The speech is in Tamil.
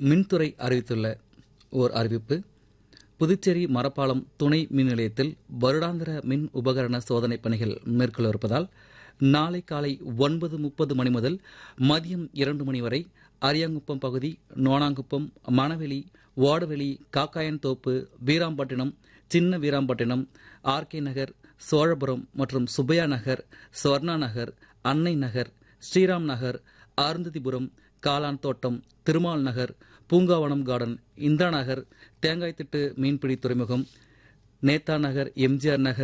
மின்துறை அறிவித்துள்ள ஓர் அறிவிப்பு புதுச்சேரி மரப்பாலம் துணை மின் நிலையத்தில் வருடாந்திர மின் உபகரண சோதனை பணிகள் மேற்கொள்ளவிருப்பதால் நாளை காலை ஒன்பது முப்பது மணி முதல் மதியம் இரண்டு மணி வரை அரியாங்குப்பம் பகுதி நோனாங்குப்பம் மணவெளி வாடவெளி காக்காயன்தோப்பு வீராம்பட்டினம் சின்ன வீராம்பட்டினம் ஆர்கே நகர் சோழபுரம் மற்றும் சுப்பையா நகர் ஸ்வர்ணா நகர் அன்னை நகர் ஸ்ரீராம் நகர் அருந்ததிபுரம் காலான் தோட்டம் திருமால் நகர் பூங்காவனம் கார்டன் இந்திரா நகர் தேங்காய்த்திட்டு மீன்பிடி துறைமுகம் நேதா நகர் எம்ஜிஆர் நகர்